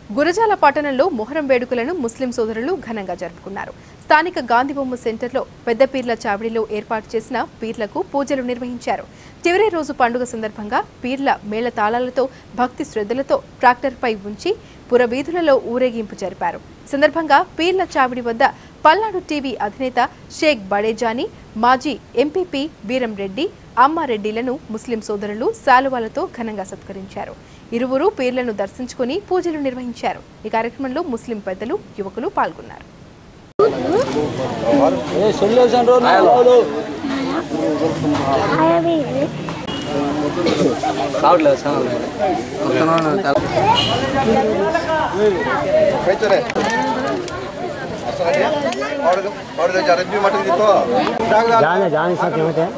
గురజాల పట్టణంలో మొహరం వేడుకలను ముస్లిం సోదరులు ఘనంగా జరుపుకున్నారు స్థానిక గాంధీబొమ్మ సెంటర్లో పెద్ద పీర్ల చావిడిలో ఏర్పాటు చేసిన పీర్లకు పూజలు నిర్వహించారు చివరి రోజు పండుగ సందర్భంగా పీర్ల మేళ తాళాలతో భక్తి శ్రద్ధలతో ట్రాక్టర్పై ఉంచి పురవీధులలో ఊరేగింపు జరిపారు ఈ సందర్భంగా పీర్ల చావిడి వద్ద పల్నాడు టీవీ అధినేత షేక్ బడేజానీ మాజీ ఎంపీపీ వీరం రెడ్డి అమ్మారెడ్డిలను ముస్లిం సోదరులు శాలువాలతో ఘనంగా సత్కరించారు ఇరువురు పీర్లను దర్శించుకుని పూజలు నిర్వహించారు ఈ కార్యక్రమంలో ముస్లిం పెద్దలు యువకులు పాల్గొన్నారు जाने जाने साथ में थे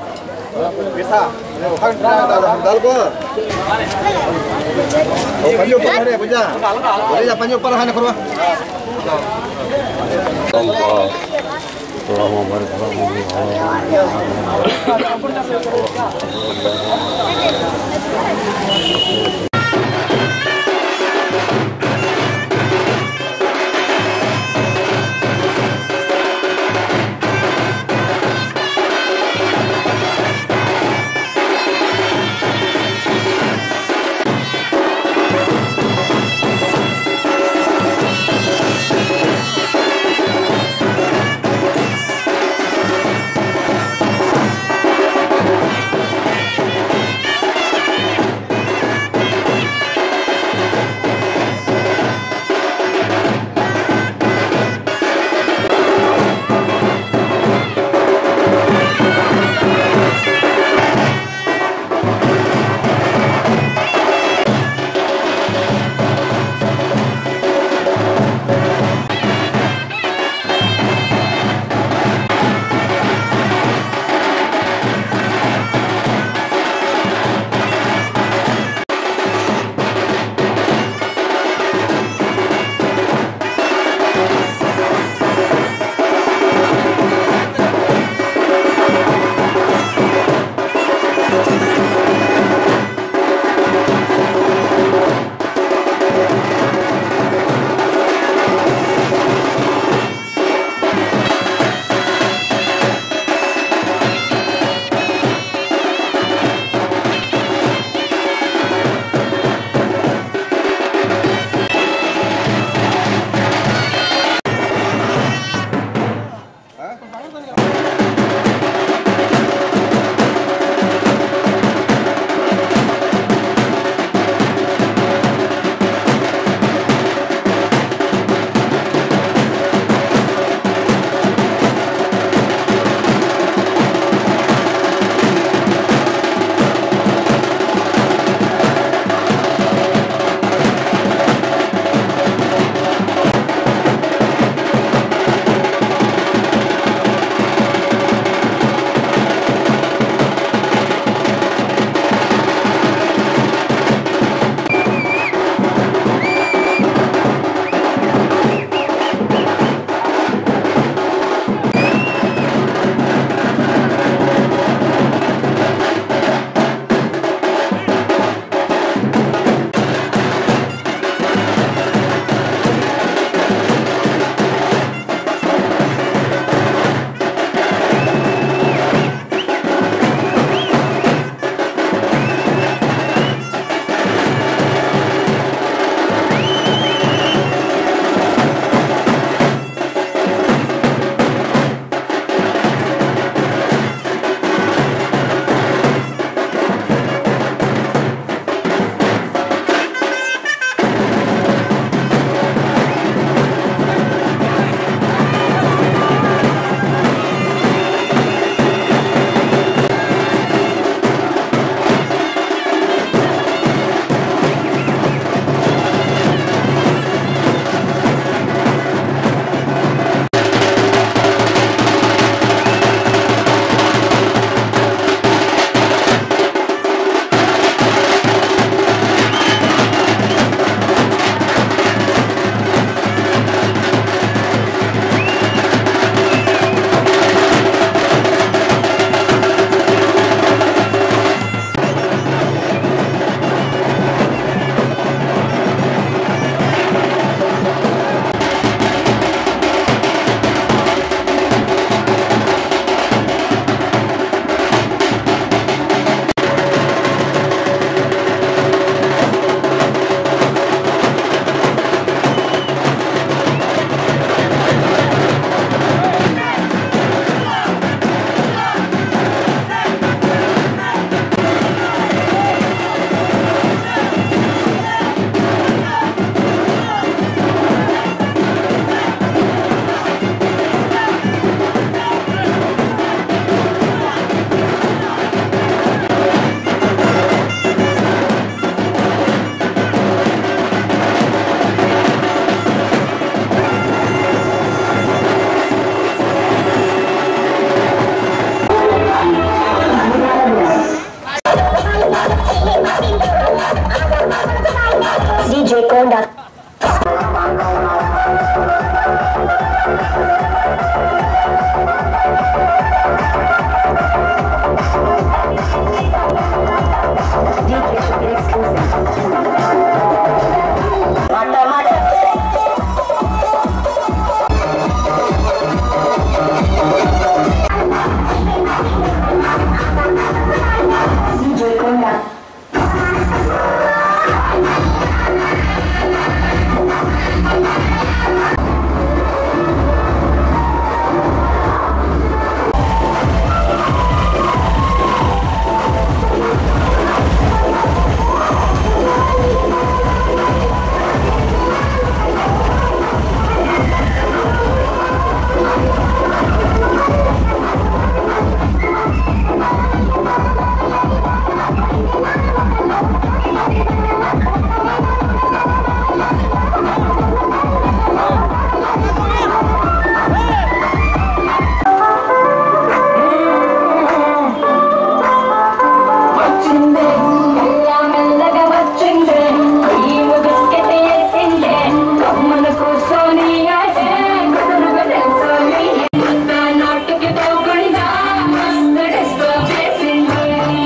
వచ్చిందే మెల్ల మెల్లగా వచ్చిందే ఈము బిస్కెట్ వేసిందే కమ్మను కూర్చొని ఆడే కుదురుగా తెలుసోని కొత్త నోటికి పోకుండా మస్తు డిస్కో చేసిందే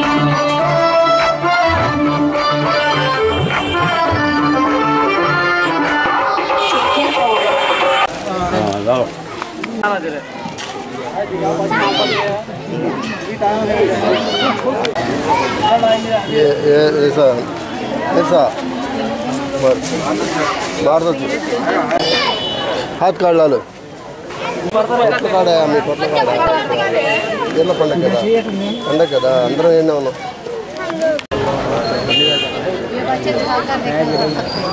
ये ये ऐसा ऐसा बस बाहर तो हाथ काट ला लो కొత్త కాడ మీ కొత్త కాడ ఎల్ల పండగ కదా పండగ కదా అందరం ఏంటో ఉన్నాం